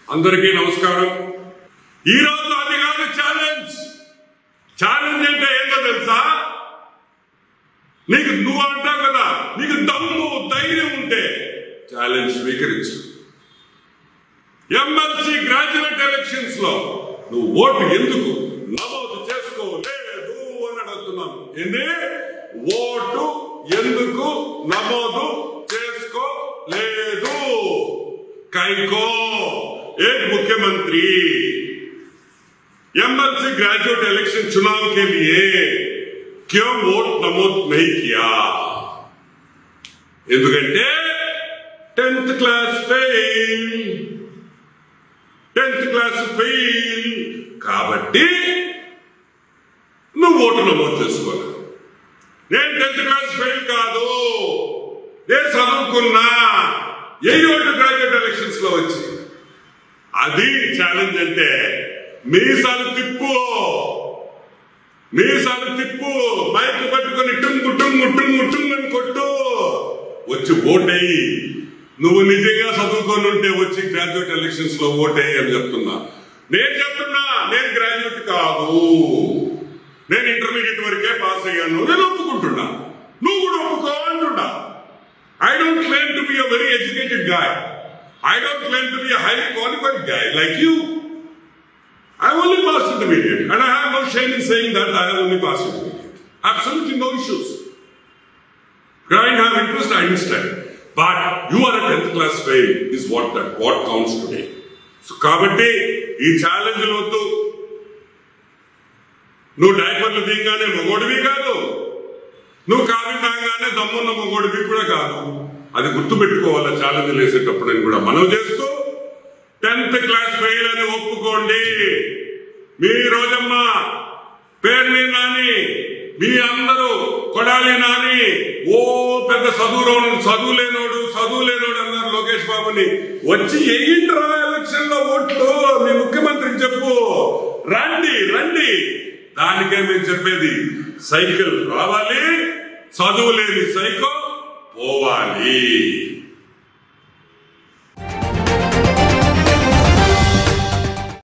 అందరికీ నమస్కారం ఈ రోజు అది కాదు ఛాలెంజ్ ఛాలెంజ్ అంటే ఏంటో తెలుసా నీకు నువ్వు అంటావు కదా నీకు దమ్ము ధైర్యం ఉంటే ఛాలెంజ్ స్వీకరించు ఎమ్మెల్సీ గ్రాడ్యుయేట్ ఎలక్షన్స్ లో నువ్వు ఓటు ఎందుకు నమోదు చేసుకోలేదు అని అడుగుతున్నాను ఏంది ఓటు ఎందుకు నమోదు చేసుకోలేదు కైకో ఏ ముఖ్యమంత్రి एमएलसी ग्रेजुएट इलेक्शन चुनाव के लिए क्यों वोट नमोद नहीं किया ఎందుకంటే tenth class fail tenth class fail కాబట్టి నువ్వు ఓటు నమోదు చేసుకోవాలి నేను టెన్త్ క్లాస్ ఫెయిల్ కాదు నేను చదువుకున్నా ఏ ఓటు గ్రాడ్యుయేట్ ఎలక్షన్స్ లో వచ్చి అది ఛాలెంజ్ అంటే మీసాలు తిప్పు మీసాలు తిప్పు మైక్ పట్టుకొని టుంగు టుంగు టుంగు టుంగు అని కొట్టు వచ్చి ఓటేయి నువ్వు నిజంగా చదువుకొని ఉంటే వచ్చి గ్రాడ్యుయేట్ ఎలక్షన్స్ లో ఓటేయి అని చెప్తున్నా నేను చెప్తున్నా నేను గ్రాడ్యుయేట్ కాదు నేను ఇంటర్మీడియట్ వరకే పాస్ అయ్యాను నేను ఒప్పుకుంటున్నా నువ్వు కూడా ఒప్పుకో అంటున్నా I don't claim to be a very educated guy I don't claim to be a highly qualified guy like you I only passed intermediate, and I have no shame in saying that I have only passed intermediate. Absolutely no issues. I didn't have interest, I understand. But you are a 10th class fail is what that what counts today. So కాబట్టి ఈ challenge వద్దు నువ్వు డైపర్లు దిగానే మగోడివి కాదు నువ్వు coffee తాగానే దమ్మున్న మగోడివి కూడా కాదు అది గుర్తుపెట్టుకోవాలా ఛాలెంజ్ వేసేటప్పుడు అని కూడా మనం చేస్తూ టెన్త్ క్లాస్ ఫెయిల్ అని ఒప్పుకోండి మీ రోజమ్మ పేర్ని నాని మీ అందరూ కొడాలి నాని ఓ పెద్ద చదువు చదువు లేనోడు చదువు లేనోడు అన్నారు లోకేష్ బాబుని వచ్చి ఎయ్యిండ్రా ఎలక్షన్ లో ఓట్లు మీ ముఖ్యమంత్రికి చెప్పు రండి రండి దానికే మేము చెప్పేది సైకిల్ రావాలి చదువు లేని సైకిల్ పోవాలి